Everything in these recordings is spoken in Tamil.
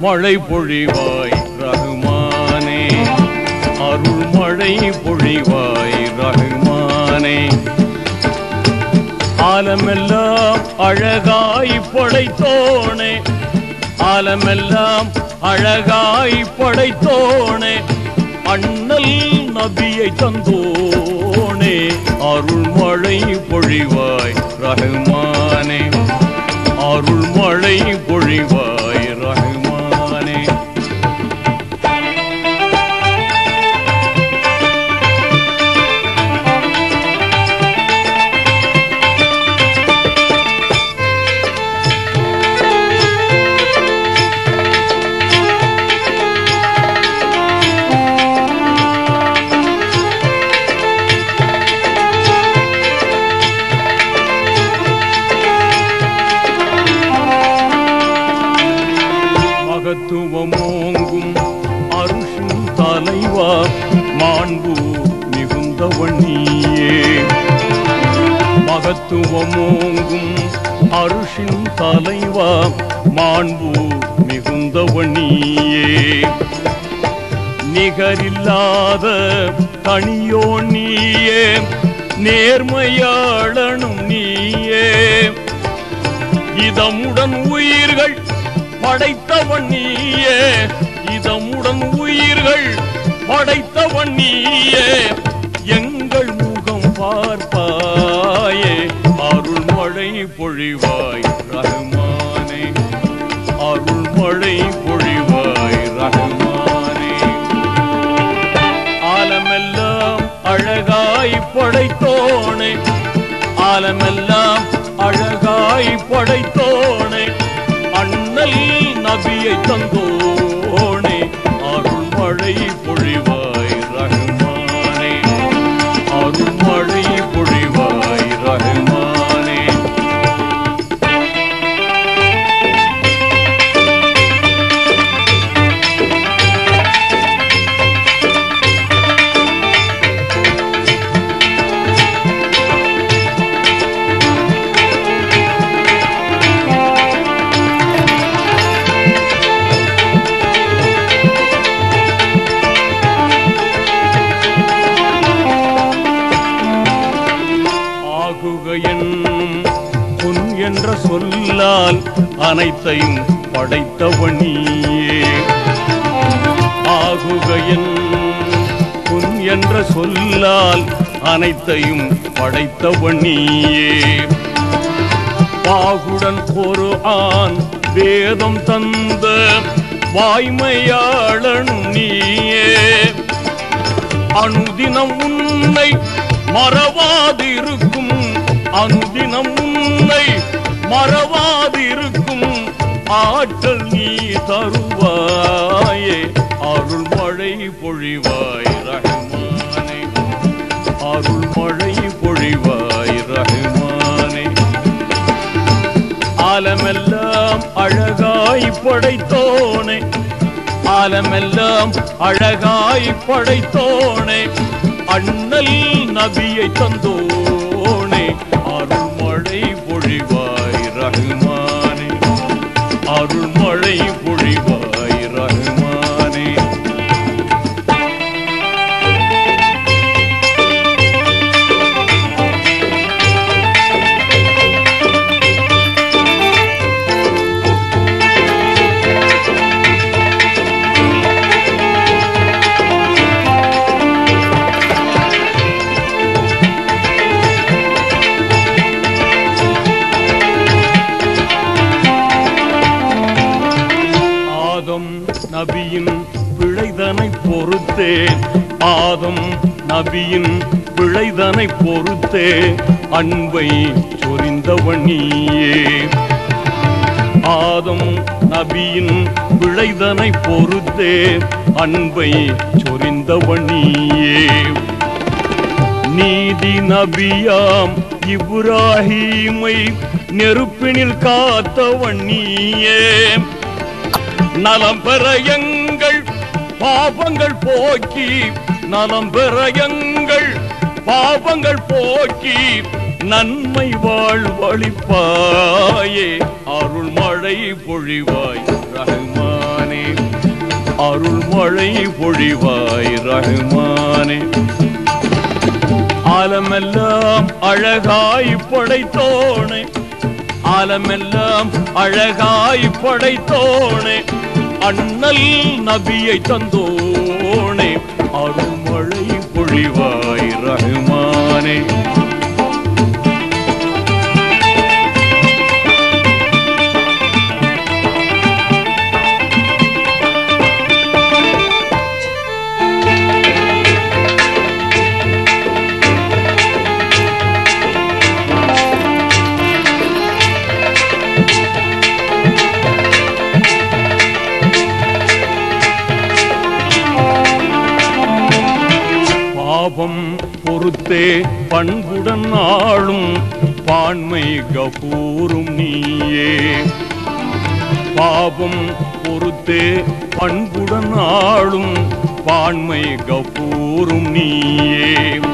மழை பொழிவாய் ரகுமானே அருள் மழை பொழிவாய் ரகுமானே ஆலமெல்லாம் அழகாய் படைத்தோனே ஆலமெல்லாம் அழகாய் படைத்தோனே அண்ணல் நபியை தந்தோனே அருள் மழை பொழிவாய் ரஹ்மானே அருள் மழை பொழிவாய் ரஹ்மானே மகத்துவமோங்கும் அருஷும் தலைவா மாண்பு மிகுந்தவன் நீயே மகத்துவமோங்கும் அருஷின் தலைவா மாண்பு மிகுந்தவன் நீயே நிகரில்லாத தனியோ நீயே நேர்மையாளனும் நீயே இதமுடன் உயிர்கள் படைத்தவன் நீயே இதமுடன் உயிர்கள் படைத்தவன் நீயே எங்கள் முகம் பார்ப்பாயே அருள் மழை பொழிவாய் ரஹ்மானே அருள் மழை பொழிவாய் ரஹ்மானே ஆலமெல்லாம் அழகாய் படைத்தோனே ஆலமெல்லாம் அழகாய் படைத்தோனே அண்ணல் நபியை தந்தோனே அருள் மழை பொழிவாய் ரஹ்மானே அருள் மழை பொழிவாய் ரஹ்மானே ஆகுக என்னும் பொன் என்ற சொல்லால் அனைத்தையும் படைத்தவன் நீயே ஆகுக என்னும் பொன் என்ற சொல்லால் அனைத்தையும் படைத்தவன் நீயே பாகுடன் ஒரு ஆண் வேதம் தந்த வாய்மையாளனும் நீயே அனுதினம் உன்னை மறவாதிருக்கும் அனுதினம் உன்னை மறவாதிருக்கும் ஆற்றல் நீ தருவாயே அருள் மழை பொழிவாய் ரஹ்மானே அருள் மழை பொழிவாய் ரஹ்மானே ஆலமெல்லாம் அழகாய் படைத்தோனே ஆலமெல்லாம் அழகாய் படைத்தோனே அண்ணல் நபியை தந்தோனே அருள்மழை பொழிவாய் ரஹ்மானே அருள்மழை பொழிவாய் ரஹ்மானே ஆதம் நபியின் பிழைதனை பொறுத்தே ஆதம் நபியின் பிழைதனை பொறுத்தே அன்பை சொரிந்தவன் நீயே ஆதம் நபியின் பிழைதனை பொறுத்தே அன்பை சொரிந்தவன் நீயே நீதி நபியாம் இப்ராஹீமை நெருப்பினில் காத்தவன் நீயே நலம் பெற எங்கள் பாபங்கள் போக்கி நலம் பெற எங்கள் பாபங்கள் போக்கி நன்மை வாழ்வழிப்பாயே அருள் மழை பொழிவாய் ரஹ்மானே அருள்மழை பொழிவாய் ரஹ்மானே ஆலமெல்லாம் அழகாய் படைத்தோனே ஆலமெல்லாம் அழகாய் படைத்தோனே அண்ணல் நபியை தந்தோனே அருள்மழை பொழிவாய் ரஹ்மானே பாவம் பொறுத்தே பண்புடன் ஆளும் பான்மை கபூரும் நீயே பாவம் பொறுத்தே பண்புடன் ஆளும் பான்மை கபூரும் நீயே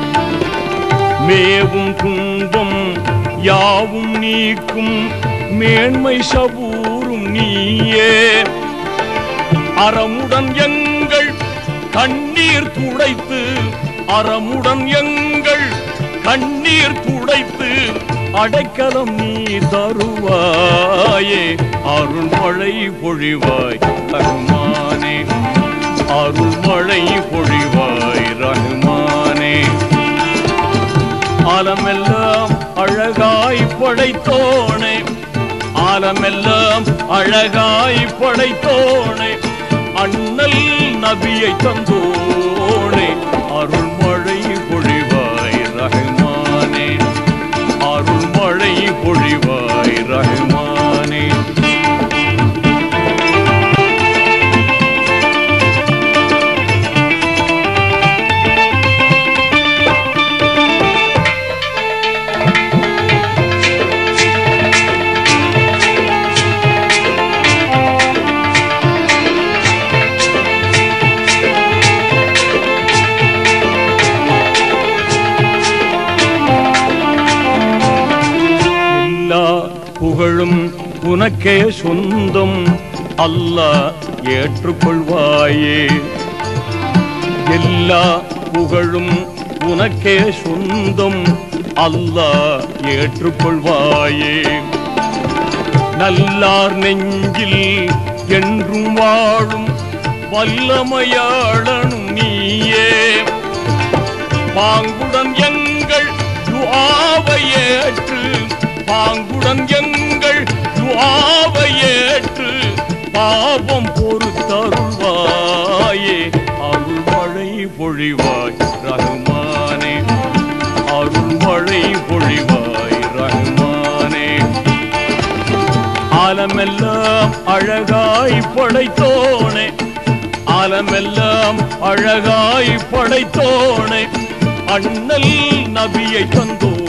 மேவும் துன்பம் யாவும் நீக்கும் மேன்மை சபூரும் நீயே அறமுடன் எங்கள் கண்ணீர் துடைத்து அறமுடன் எங்கள் கண்ணீர் துடைத்து அடைக்கலம் நீ தருவாயே அருள்மழை பொழிவாய் ரஹ்மானே அருள்மழை பொழிவாய் ரஹ்மானே ஆலமெல்லாம் அழகாய் படைத்தோனே ஆலமெல்லாம் அழகாய் படைத்தோனே அண்ணல் நபியை தந்தோனே அருள்மழை பொழிவாய் ரஹ்மானே அருள்மழை பொழிவாய் ரஹ்மானே எல்லா புகழும் உனக்கே சொந்தம் அல்லாஹ் ஏற்றுக்கொள்வாயே எல்லா புகழும் உனக்கே சொந்தம் அல்லாஹ் ஏற்றுக்கொள்வாயே நல்லார் நெஞ்சில் என்றும் வாழும் வல்லமையாளனும் நீயே பாங்குடன் எங்கள் துஆவை ஏற்று பாங்குடன் எங்கள் துஆவை ஏற்று பாவம் பொறுத்தருள்வாயே அருள்மழை பொழிவாய் ரஹ்மானே அருள்மழை பொழிவாய் ரஹ்மானே ஆலமெல்லாம் அழகாய் படைத்தோனே ஆலமெல்லாம் அழகாய் படைத்தோனே அண்ணல் நபியை தந்தோ